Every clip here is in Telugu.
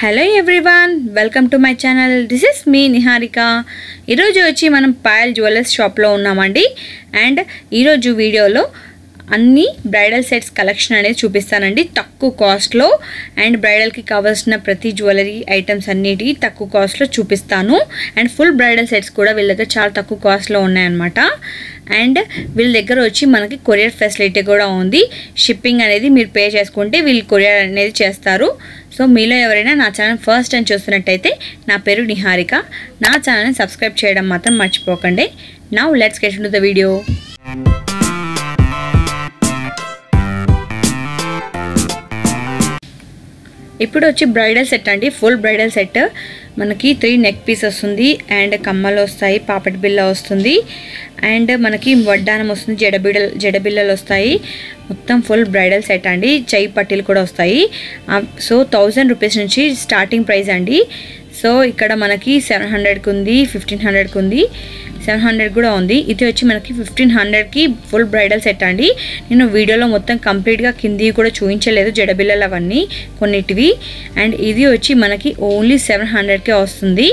hello everyone welcome to my channel this is me Niharika ఈరోజు వచ్చి మనం పాయల్ జ్యువెలర్స్ షాప్లో ఉన్నామండి అండ్ ఈరోజు వీడియోలో అన్ని బ్రైడల్ సెట్స్ కలెక్షన్ అనేది చూపిస్తానండి తక్కువ కాస్ట్లో అండ్ బ్రైడల్కి కావాల్సిన ప్రతి జ్యువెలరీ ఐటమ్స్ అన్నిటి తక్కువ కాస్ట్లో చూపిస్తాను అండ్ ఫుల్ బ్రైడల్ సెట్స్ కూడా వీళ్ళ దగ్గర చాలా తక్కువ కాస్ట్లో ఉన్నాయన్నమాట అండ్ వీళ్ళ దగ్గర వచ్చి మనకి కొరియర్ ఫెసిలిటీ కూడా ఉంది షిప్పింగ్ అనేది మీరు పే చేసుకుంటే వీళ్ళు కొరియర్ అనేది చేస్తారు సో మీలో ఎవరైనా నా ఛానల్ ఫస్ట్ టైం చూస్తున్నట్టయితే నా పేరు నిహారిక నా ఛానల్ని సబ్స్క్రైబ్ చేయడం మాత్రం మర్చిపోకండి now let's get to the video ఇప్పుడు వచ్చి బ్రైడల్ సెట్ అండి ఫుల్ బ్రైడల్ సెట్ మనకి త్రీ నెక్ పీస్ వస్తుంది అండ్ కమ్మలు వస్తాయి పాపటి బిల్ల వస్తుంది అండ్ మనకి వడ్డానం వస్తుంది జడబిడల్ జడబిల్లలు వస్తాయి మొత్తం ఫుల్ బ్రైడల్ సెట్ అండి చెయ్యి పట్టీలు కూడా వస్తాయి సో థౌజండ్ రూపీస్ నుంచి స్టార్టింగ్ ప్రైస్ అండి సో ఇక్కడ మనకి సెవెన్ హండ్రెడ్కి ఉంది ఫిఫ్టీన్ హండ్రెడ్కి ఉంది సెవెన్ హండ్రెడ్ కూడా ఉంది ఇది వచ్చి మనకి ఫిఫ్టీన్ హండ్రెడ్కి ఫుల్ బ్రైడల్ సెట్ అండి నేను వీడియోలో మొత్తం కంప్లీట్గా కింది కూడా చూపించలేదు జడబిల్లలు అవన్నీ కొన్నిటివి అండ్ ఇది వచ్చి మనకి ఓన్లీ సెవెన్ హండ్రెడ్కే వస్తుంది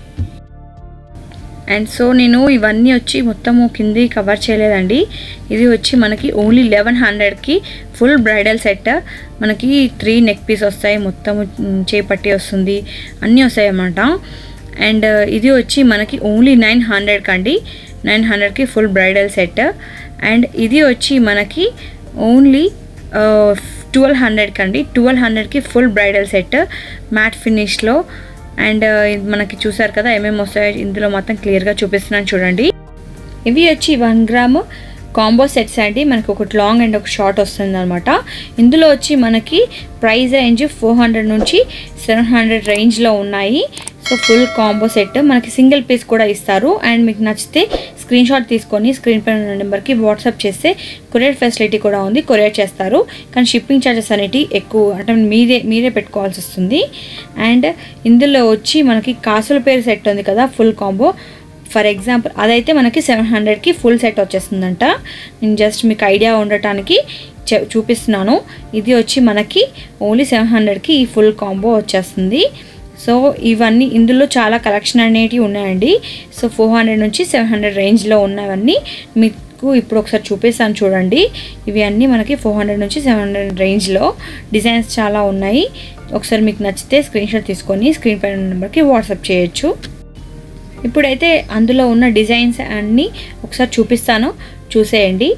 అండ్ సో నేను ఇవన్నీ వచ్చి మొత్తము కింది కవర్ చేయలేదండి ఇది వచ్చి మనకి ఓన్లీ లెవెన్ హండ్రెడ్కి ఫుల్ బ్రైడల్ సెట్ మనకి త్రీ నెక్ పీస్ వస్తాయి మొత్తము చేపట్టి వస్తుంది అన్నీ వస్తాయి అన్నమాట అండ్ ఇది వచ్చి మనకి ఓన్లీ నైన్ హండ్రెడ్కి అండి నైన్ హండ్రెడ్కి ఫుల్ బ్రైడల్ సెట్ అండ్ ఇది వచ్చి మనకి ఓన్లీ ట్వెల్వ్ హండ్రెడ్కి అండి ట్వెల్వ్ హండ్రెడ్కి ఫుల్ బ్రైడల్ సెట్ మ్యాట్ ఫినిష్లో అండ్ మనకి చూసారు కదా ఏమేమి వస్తాయో ఇందులో మొత్తం క్లియర్గా చూపిస్తున్నాను చూడండి ఇవి వచ్చి వన్ గ్రామ్ కాంబో సెట్స్ అండి మనకి ఒకటి లాంగ్ అండ్ ఒక షార్ట్ వస్తుంది అనమాట ఇందులో వచ్చి మనకి ప్రైస్ రేంజ్ ఫోర్ హండ్రెడ్ నుంచి సెవెన్ హండ్రెడ్ రేంజ్లో ఉన్నాయి సో ఫుల్ కాంబో సెట్ మనకి సింగిల్ పీస్ కూడా ఇస్తారు అండ్ మీకు నచ్చితే స్క్రీన్ షాట్ తీసుకొని స్క్రీన్ పైన నెంబర్కి వాట్సాప్ చేస్తే కొరియర్ ఫెసిలిటీ కూడా ఉంది కొరియర్ చేస్తారు కానీ షిప్పింగ్ ఛార్జెస్ అనేవి ఎక్కువ అంటే మీరే మీరే పెట్టుకోవాల్సి వస్తుంది అండ్ ఇందులో వచ్చి మనకి కాసుల పేరు సెట్ ఉంది కదా ఫుల్ కాంబో ఫర్ ఎగ్జాంపుల్ అదైతే మనకి సెవెన్ హండ్రెడ్కి ఫుల్ సెట్ వచ్చేస్తుందంట నేను జస్ట్ మీకు ఐడియా ఉండటానికి చూపిస్తున్నాను ఇది వచ్చి మనకి ఓన్లీ సెవెన్ హండ్రెడ్కి ఈ ఫుల్ కాంబో వచ్చేస్తుంది సో ఇవన్నీ ఇందులో చాలా కలెక్షన్ అనేటివి ఉన్నాయండి సో ఫోర్ హండ్రెడ్ నుంచి సెవెన్ హండ్రెడ్ రేంజ్లో ఉన్నవన్నీ మీకు ఇప్పుడు ఒకసారి చూపిస్తాను చూడండి ఇవి అన్నీ మనకి ఫోర్ హండ్రెడ్ నుంచి సెవెన్ హండ్రెడ్ రేంజ్లో డిజైన్స్ చాలా ఉన్నాయి ఒకసారి మీకు నచ్చితే స్క్రీన్ షాట్ తీసుకొని స్క్రీన్ పైన నెంబర్కి వాట్సాప్ చేయొచ్చు ఇప్పుడైతే అందులో ఉన్న డిజైన్స్ అన్నీ ఒకసారి చూపిస్తాను చూసేయండి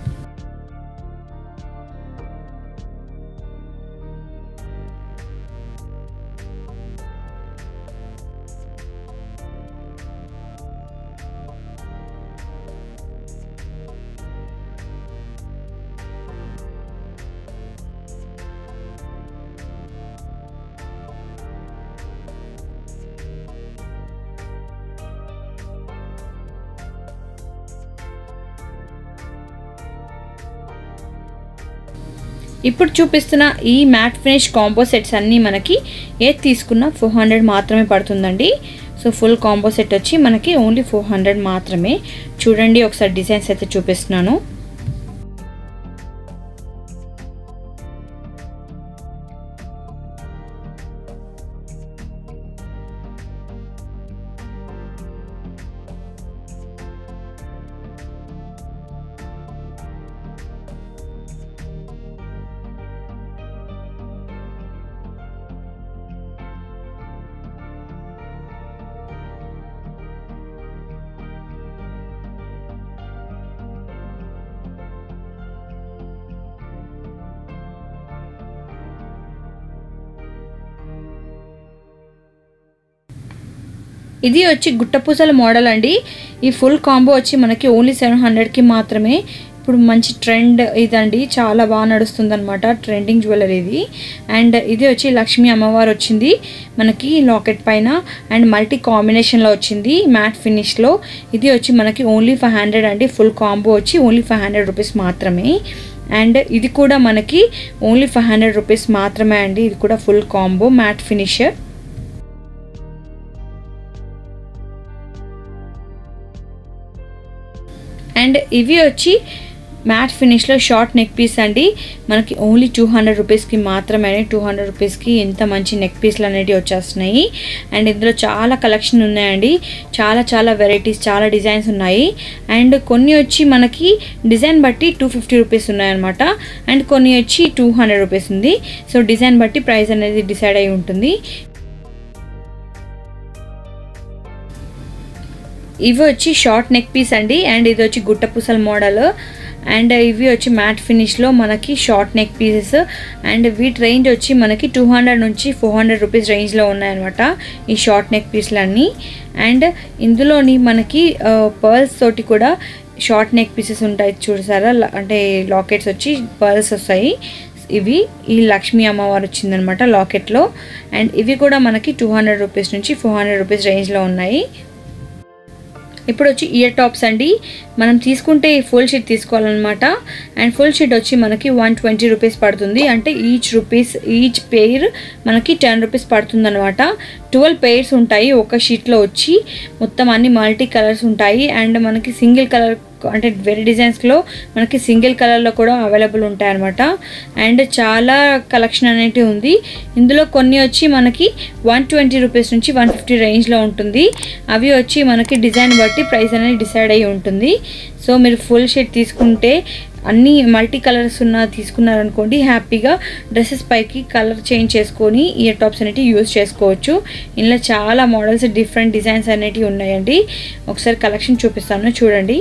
ఇప్పుడు చూపిస్తున్న ఈ మ్యాట్ ఫినిష్ కాంబో సెట్స్ అన్నీ మనకి ఏది తీసుకున్నా ఫోర్ హండ్రెడ్ మాత్రమే పడుతుందండి సో ఫుల్ కాంబో సెట్ వచ్చి మనకి ఓన్లీ ఫోర్ హండ్రెడ్ మాత్రమే చూడండి ఒకసారి డిజైన్స్ అయితే చూపిస్తున్నాను ఇది వచ్చి గుట్టపూసల మోడల్ అండి ఈ ఫుల్ కాంబో వచ్చి మనకి ఓన్లీ సెవెన్ హండ్రెడ్కి మాత్రమే ఇప్పుడు మంచి ట్రెండ్ ఇదండి చాలా బాగా నడుస్తుంది అనమాట ట్రెండింగ్ జ్యువెలరీ ఇది అండ్ ఇది వచ్చి లక్ష్మీ అమ్మవారు వచ్చింది మనకి లాకెట్ పైన అండ్ మల్టీ కాంబినేషన్లో వచ్చింది మ్యాట్ ఫినిష్లో ఇది వచ్చి మనకి ఓన్లీ ఫైవ్ హండ్రెడ్ అండి ఫుల్ కాంబో వచ్చి ఓన్లీ ఫైవ్ హండ్రెడ్ రూపీస్ మాత్రమే అండ్ ఇది కూడా మనకి ఓన్లీ ఫైవ్ హండ్రెడ్ రూపీస్ మాత్రమే అండి ఇది కూడా full combo matte finish and ఇవి వచ్చి మ్యాట్ ఫినిష్లో షార్ట్ నెక్ పీస్ అండి మనకి ఓన్లీ టూ హండ్రెడ్ రూపీస్కి మాత్రమే టూ హండ్రెడ్ రూపీస్కి ఎంత మంచి నెక్ పీస్లు అనేవి వచ్చేస్తున్నాయి అండ్ ఇందులో చాలా కలెక్షన్ ఉన్నాయండి చాలా చాలా వెరైటీస్ చాలా డిజైన్స్ ఉన్నాయి అండ్ కొన్ని వచ్చి మనకి డిజైన్ బట్టి టూ ఫిఫ్టీ రూపీస్ ఉన్నాయన్నమాట అండ్ కొన్ని వచ్చి టూ హండ్రెడ్ రూపీస్ ఉంది సో డిజైన్ బట్టి ప్రైస్ అనేది డిసైడ్ అయి ఉంటుంది ఇవి వచ్చి షార్ట్ నెక్ పీస్ అండి అండ్ ఇది వచ్చి గుట్ట పూసల మోడల్ అండ్ ఇవి వచ్చి మ్యాట్ ఫినిష్లో మనకి షార్ట్ నెక్ పీసెస్ అండ్ వీటి రేంజ్ వచ్చి మనకి టూ హండ్రెడ్ నుంచి ఫోర్ హండ్రెడ్ రూపీస్ రేంజ్లో ఉన్నాయన్నమాట ఈ షార్ట్ నెక్ పీస్లన్నీ అండ్ ఇందులోని మనకి పర్ల్స్ తోటి కూడా షార్ట్ నెక్ పీసెస్ ఉంటాయి చూసారా ల- అంటే లాకెట్స్ వచ్చి పర్ల్స్ వస్తాయి ఇవి ఈ లక్ష్మీ అమ్మవారు వచ్చిందనమాట లాకెట్లో అండ్ ఇవి కూడా మనకి టూ హండ్రెడ్ రూపీస్ నుంచి ఫోర్ హండ్రెడ్ రూపీస్ రేంజ్లో ఉన్నాయి ఇప్పుడు వచ్చి ఇయర్ టాప్స్ అండి మనం తీసుకుంటే ఈ ఫుల్ షీట్ తీసుకోవాలన్నమాట అండ్ ఫుల్ షీట్ వచ్చి మనకి వన్ ట్వంటీ రూపీస్ పడుతుంది అంటే ఈచ్ రూపీస్ ఈచ్ పెయిర్ మనకి టెన్ రూపీస్ పడుతుంది అనమాట ట్వెల్వ్ పెయిర్స్ ఉంటాయి ఒక షీట్లో వచ్చి మొత్తం అన్ని మల్టీ కలర్స్ ఉంటాయి అండ్ మనకి సింగిల్ కలర్ అంటే వేరే డిజైన్స్లో మనకి సింగిల్ కలర్లో కూడా అవైలబుల్ ఉంటాయి అనమాట అండ్ చాలా కలెక్షన్ అనేది ఉంది ఇందులో కొన్ని వచ్చి మనకి వన్ ట్వంటీ రూపీస్ నుంచి వన్ ఫిఫ్టీ రేంజ్లో ఉంటుంది అవి వచ్చి మనకి డిజైన్ బట్టి ప్రైస్ అనేది డిసైడ్ అయ్యి ఉంటుంది సో మీరు ఫుల్ షీట్ తీసుకుంటే అన్ని మల్టీ కలర్స్ ఉన్న తీసుకున్నారనుకోండి హ్యాపీగా డ్రెస్సెస్ పైకి కలర్ చేంజ్ చేసుకొని ఇయర్ టాప్స్ అనేటివి యూస్ చేసుకోవచ్చు ఇందులో చాలా మోడల్స్ డిఫరెంట్ డిజైన్స్ అనేటివి ఉన్నాయండి ఒకసారి కలెక్షన్ చూపిస్తాను చూడండి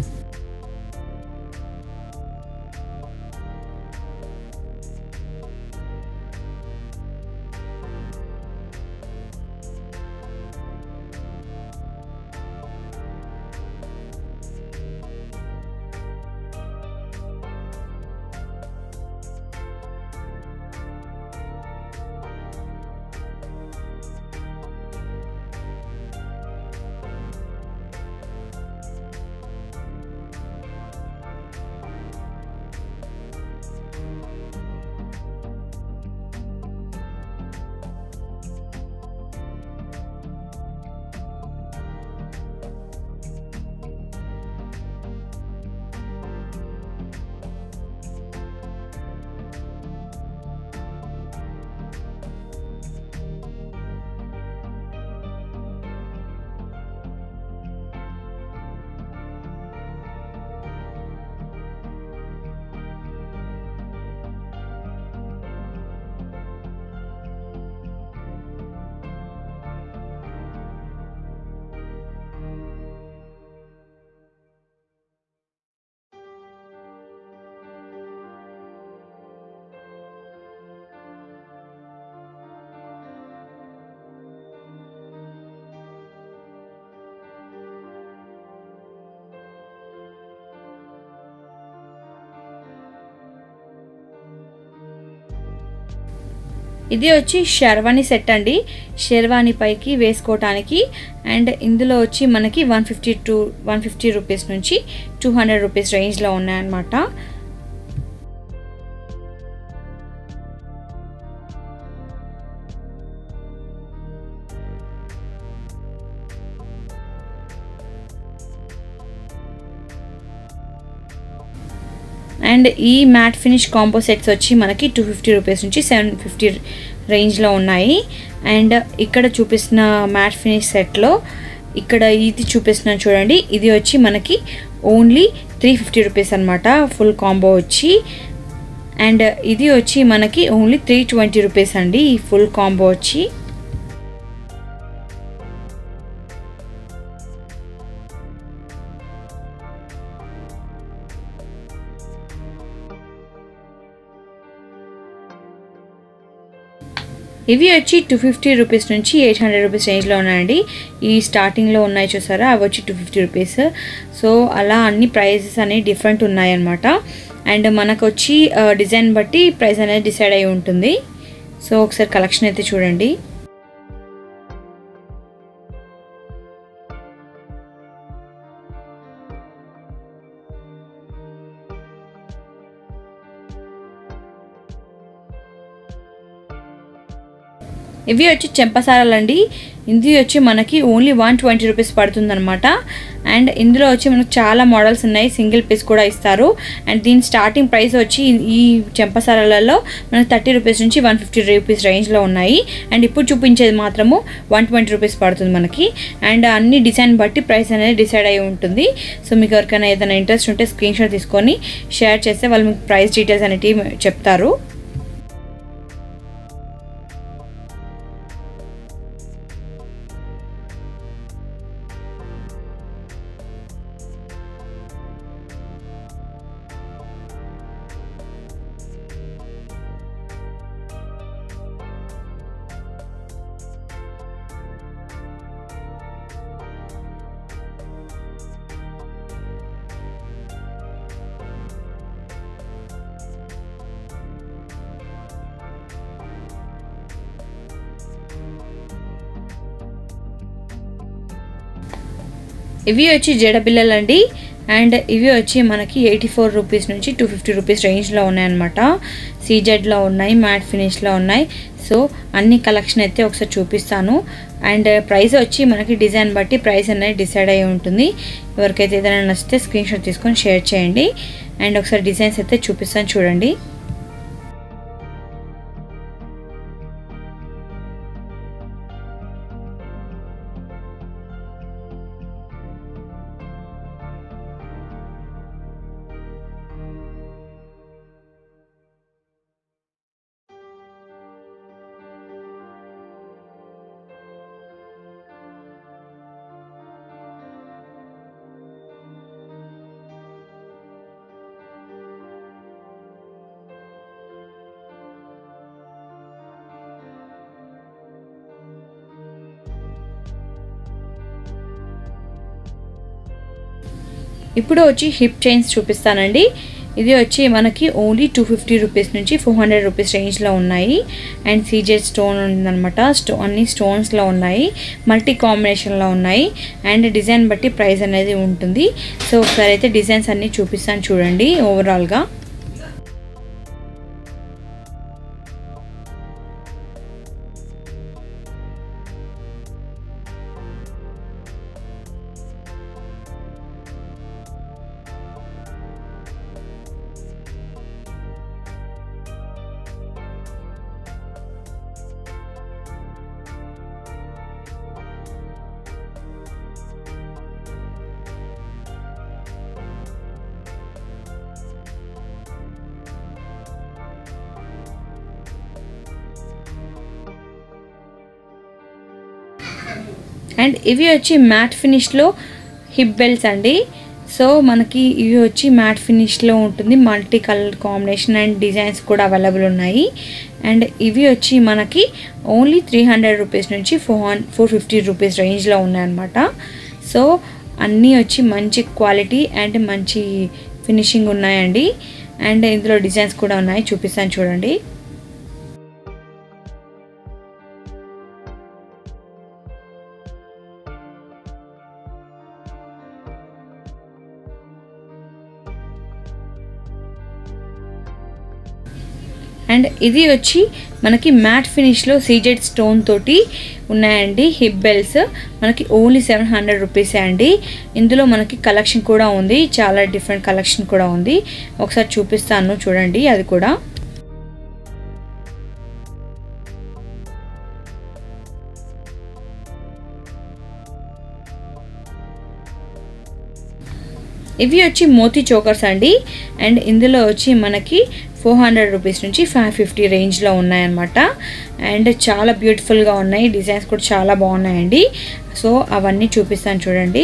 ఇది వచ్చి షెర్వాణి సెట్ అండి షెర్వాణి పైకి వేసుకోవటానికి అండ్ ఇందులో వచ్చి మనకి one fifty two one fifty rupees నుంచి టూ హండ్రెడ్ రూపీస్ రేంజ్లో ఉన్నాయన్నమాట అండ్ ఈ మ్యాట్ ఫినిష్ కాంబో సెట్స్ వచ్చి మనకి టూ ఫిఫ్టీ రూపీస్ నుంచి సెవెన్ ఫిఫ్టీ రేంజ్లో ఉన్నాయి అండ్ ఇక్కడ చూపిస్తున్న మ్యాట్ ఫినిష్ సెట్లో ఇక్కడ ఇది చూపిస్తున్నాను చూడండి ఇది వచ్చి మనకి ఓన్లీ త్రీ ఫిఫ్టీ రూపీస్ అనమాట ఫుల్ కాంబో వచ్చి అండ్ ఇది వచ్చి మనకి ఓన్లీ త్రీ ట్వంటీ రూపీస్ అండి ఈ ఫుల్ కాంబో వచ్చి ఇవి వచ్చి టూ ఫిఫ్టీ రూపీస్ నుంచి ఎయిట్ హండ్రెడ్ రూపీస్ రేంజ్లో ఉన్నాయండి ఈ స్టార్టింగ్లో ఉన్నాయి చూసారా అవి వచ్చి టూ ఫిఫ్టీ రూపీస్ సో అలా అన్ని ప్రైజెస్ అనేవి డిఫరెంట్ ఉన్నాయన్నమాట అండ్ మనకు వచ్చి డిజైన్ బట్టి ప్రైస్ అనేది డిసైడ్ అయి ఉంటుంది సో ఒకసారి కలెక్షన్ అయితే చూడండి ఇవి వచ్చి చెంపసారాలండి ఇది వచ్చి మనకి ఓన్లీ వన్ ట్వంటీ రూపీస్ పడుతుందన్నమాట అండ్ ఇందులో వచ్చి మనకు చాలా మోడల్స్ ఉన్నాయి సింగిల్ పీస్ కూడా ఇస్తారు అండ్ దీని స్టార్టింగ్ ప్రైస్ వచ్చి ఈ చెంపసారాలలో మనకు థర్టీ రూపీస్ నుంచి వన్ ఫిఫ్టీ రూపీస్ రేంజ్లో ఉన్నాయి అండ్ ఇప్పుడు చూపించేది మాత్రము వన్ ట్వంటీ రూపీస్ పడుతుంది మనకి అండ్ అన్ని డిజైన్ బట్టి ప్రైస్ అనేది డిసైడ్ అయి ఉంటుంది సో మీకు ఎవరికైనా ఏదైనా ఇంట్రెస్ట్ ఉంటే స్క్రీన్ షాట్ తీసుకొని షేర్ చేస్తే వాళ్ళు మీకు ప్రైస్ డీటెయిల్స్ అనేటివి చెప్తారు ఇవి వచ్చి జడపిల్లలు అండి అండ్ ఇవి వచ్చి మనకి ఎయిటీ ఫోర్ రూపీస్ నుంచి టూ ఫిఫ్టీ రూపీస్ రేంజ్లో ఉన్నాయన్నమాట సీజెడ్లో ఉన్నాయి మ్యాట్ ఫినిష్లో ఉన్నాయి సో అన్ని కలెక్షన్ అయితే ఒకసారి చూపిస్తాను అండ్ ప్రైస్ వచ్చి మనకి డిజైన్ బట్టి ప్రైస్ అనేది డిసైడ్ అయి ఉంటుంది ఎవరికైతే ఏదైనా నచ్చితే స్క్రీన్ షాట్ తీసుకొని షేర్ చేయండి అండ్ ఒకసారి డిజైన్స్ అయితే చూపిస్తాను చూడండి ఇప్పుడు వచ్చి హిప్ చైన్స్ చూపిస్తానండి ఇది వచ్చి మనకి ఓన్లీ టూ ఫిఫ్టీ రూపీస్ నుంచి ఫోర్ హండ్రెడ్ రూపీస్ రేంజ్లో ఉన్నాయి అండ్ సీజెడ్ స్టోన్ ఉందన్నమాట స్టో అన్ని స్టోన్స్లో ఉన్నాయి మల్టీ కాంబినేషన్లో ఉన్నాయి అండ్ డిజైన్ బట్టి ప్రైస్ అనేది ఉంటుంది సో ఒకసారి అయితే డిజైన్స్ అన్నీ చూపిస్తాను చూడండి ఓవరాల్గా అండ్ ఇవి వచ్చి మ్యాట్ ఫినిష్లో హిప్ బెల్ట్స్ అండి సో మనకి ఇవి వచ్చి మ్యాట్ ఫినిష్లో ఉంటుంది multi colour combination and designs కూడా అవైలబుల్ ఉన్నాయి అండ్ ఇవి వచ్చి మనకి ఓన్లీ త్రీ హండ్రెడ్ రూపీస్ నుంచి four hun four fifty rupees రేంజ్లో ఉన్నాయన్నమాట సో అన్నీ వచ్చి మంచి క్వాలిటీ అండ్ మంచి ఫినిషింగ్ ఉన్నాయండి అండ్ ఇందులో డిజైన్స్ కూడా ఉన్నాయి చూపిస్తాను చూడండి అండ్ ఇది వచ్చి మనకి మ్యాట్ ఫినిష్లో సీజెడ్ స్టోన్ తోటి ఉన్నాయండి హిప్ బెల్స్ మనకి ఓన్లీ సెవెన్ హండ్రెడ్ రూపీసే అండి ఇందులో మనకి కలెక్షన్ కూడా ఉంది చాలా డిఫరెంట్ కలెక్షన్ కూడా ఉంది ఒకసారి చూపిస్తాను చూడండి అది కూడా ఇవి వచ్చి మోతీ చోకర్స్ అండి అండ్ ఇందులో వచ్చి మనకి ఫోర్ హండ్రెడ్ రూపీస్ నుంచి ఫైవ్ ఫిఫ్టీ రేంజ్లో ఉన్నాయన్నమాట అండ్ చాలా బ్యూటిఫుల్గా ఉన్నాయి డిజైన్స్ కూడా చాలా బాగున్నాయండి సో అవన్నీ చూపిస్తాను చూడండి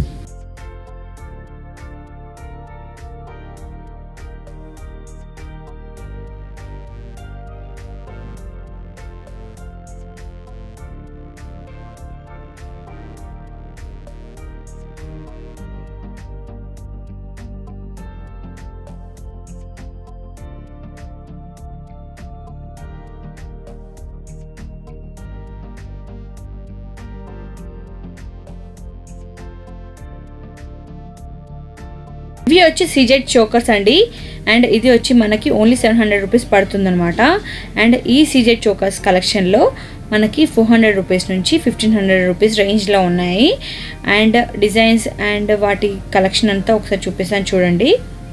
ఇవి వచ్చి సిజెడ్ చోకర్స్ అండి అండ్ ఇది వచ్చి మనకి ఓన్లీ సెవెన్ హండ్రెడ్ రూపీస్ పడుతుందన్నమాట అండ్ ఈ సిజెడ్ చోకర్స్ కలెక్షన్లో మనకి ఫోర్ హండ్రెడ్ రూపీస్ నుంచి ఫిఫ్టీన్ హండ్రెడ్ రూపీస్ రేంజ్లో ఉన్నాయి అండ్ డిజైన్స్ అండ్ వాటి కలెక్షన్ అంతా ఒకసారి చూపిస్తాను చూడండి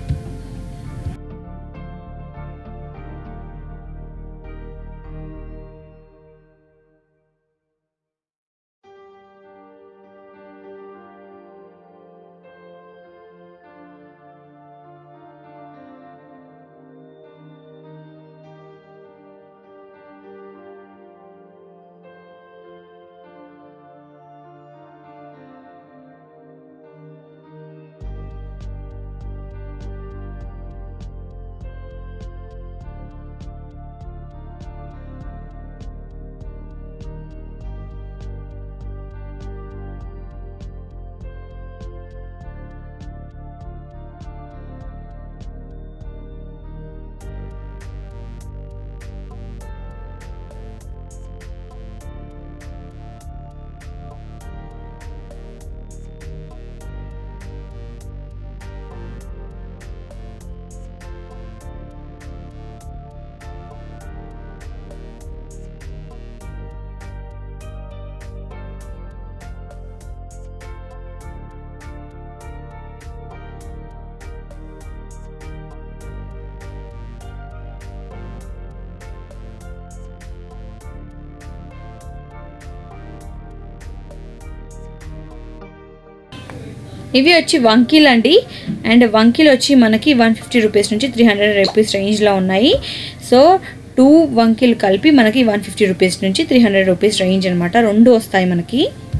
ఇవి వచ్చి వంకీలు అండి అండ్ వంకీలు వచ్చి మనకి వన్ ఫిఫ్టీ రూపీస్ నుంచి త్రీ హండ్రెడ్ రూపీస్ రేంజ్లో ఉన్నాయి సో టూ వంకీలు కలిపి మనకి వన్ ఫిఫ్టీ రూపీస్ నుంచి త్రీ హండ్రెడ్ రూపీస్ రేంజ్ అనమాట రెండు వస్తాయి మనకి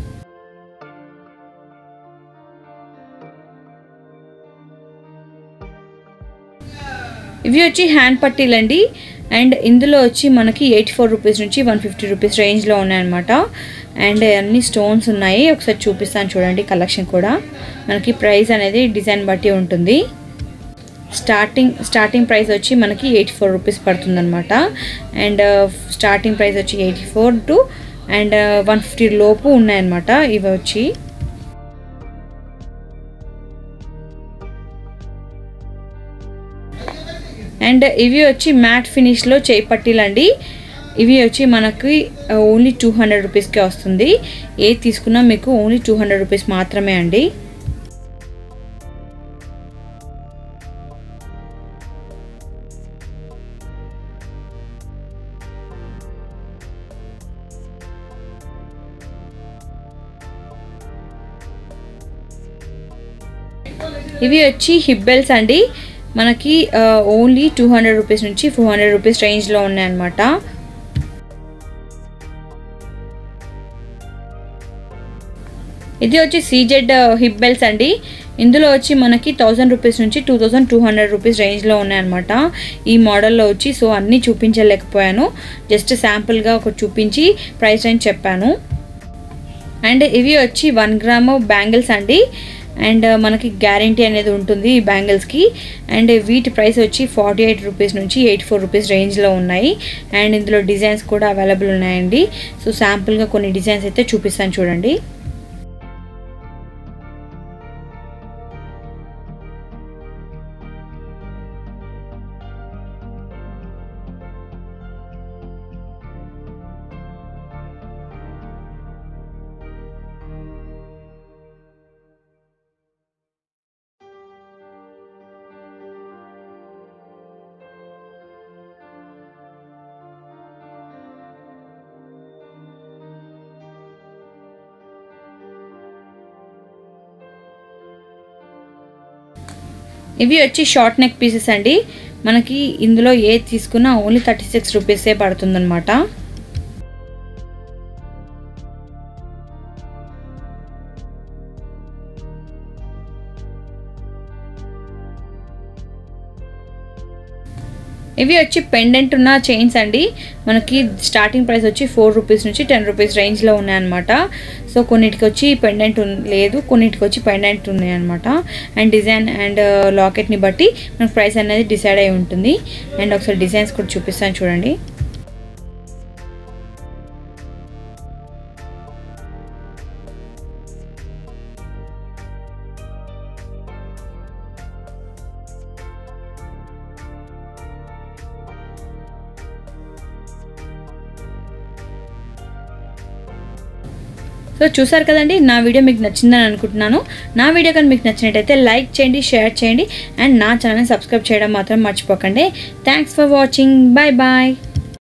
ఇవి వచ్చి హ్యాండ్ పట్టీలు అండి అండ్ ఇందులో వచ్చి మనకి ఎయిటీ ఫోర్ రూపీస్ నుంచి వన్ ఫిఫ్టీ రూపీస్ రేంజ్లో ఉన్నాయన్నమాట అండ్ అన్ని స్టోన్స్ ఉన్నాయి ఒకసారి చూపిస్తాను చూడండి కలెక్షన్ కూడా మనకి ప్రైస్ అనేది డిజైన్ బట్టి ఉంటుంది స్టార్టింగ్ స్టార్టింగ్ ప్రైస్ వచ్చి మనకి ఎయిటీ ఫోర్ రూపీస్ పడుతుంది అనమాట అండ్ స్టార్టింగ్ ప్రైస్ వచ్చి eighty four to and one fifty లోపు ఉన్నాయన్నమాట ఇవి వచ్చి అండ్ ఇవి వచ్చి మ్యాట్ ఫినిష్లో చేయి పట్టీలండి ఇవి వచ్చి మనకి ఓన్లీ టూ హండ్రెడ్ రూపీస్కే వస్తుంది ఏది తీసుకున్నా మీకు ఓన్లీ టూ హండ్రెడ్ రూపీస్ మాత్రమే అండి ఇవి వచ్చి హిబ్బెల్స్ అండి మనకి ఓన్లీ టూ హండ్రెడ్ రూపీస్ నుంచి ఫోర్ హండ్రెడ్ రూపీస్ రేంజ్లో ఉన్నాయన్నమాట ఇది వచ్చి సీజెడ్ హిప్ బెల్స్ అండి ఇందులో వచ్చి మనకి థౌజండ్ రూపీస్ నుంచి two thousand two hundred rupees రేంజ్లో ఉన్నాయన్నమాట ఈ మోడల్లో వచ్చి సో అన్నీ చూపించలేకపోయాను జస్ట్ శాంపుల్గా ఒకటి చూపించి ప్రైస్ రేంజ్ చెప్పాను అండ్ ఇవి వచ్చి వన్ గ్రామ్ బ్యాంగిల్స్ అండి అండ్ మనకి గ్యారంటీ అనేది ఉంటుంది ఈ బ్యాంగిల్స్కి అండ్ వీటి ప్రైస్ వచ్చి ఫార్టీ ఎయిట్ రూపీస్ నుంచి ఎయిటీ ఫోర్ రూపీస్ రేంజ్లో ఉన్నాయి అండ్ ఇందులో డిజైన్స్ కూడా అవైలబుల్ ఉన్నాయండి సో శాంపుల్గా కొన్ని డిజైన్స్ అయితే చూపిస్తాను చూడండి ఇవి వచ్చి షార్ట్ నెక్ పీసెస్ అండి మనకి ఇందులో ఏ తీసుకున్నా ఓన్లీ థర్టీ సిక్స్ రూపీసే పడుతుందన్నమాట ఇవి వచ్చి పెండెంట్ ఉన్న చైన్స్ అండి మనకి స్టార్టింగ్ ప్రైస్ వచ్చి ఫోర్ రూపీస్ నుంచి టెన్ రూపీస్ రేంజ్లో ఉన్నాయన్నమాట సో కొన్నిటికి వచ్చి పెండెంట్ లేదు కొన్నిటికి వచ్చి పెండెంట్ ఉన్నాయన్నమాట అండ్ డిజైన్ అండ్ లాకెట్ని బట్టి మనకు ప్రైస్ అనేది డిసైడ్ అయి ఉంటుంది అండ్ ఒకసారి డిజైన్స్ కూడా చూపిస్తాను చూడండి సో చూసారు కదండి నా వీడియో మీకు నచ్చిందని అనుకుంటున్నాను నా వీడియో కానీ మీకు నచ్చినట్టయితే లైక్ చేయండి షేర్ చేయండి అండ్ నా ఛానల్ని సబ్స్క్రైబ్ చేయడం మాత్రం మర్చిపోకండి thanks for watching bye bye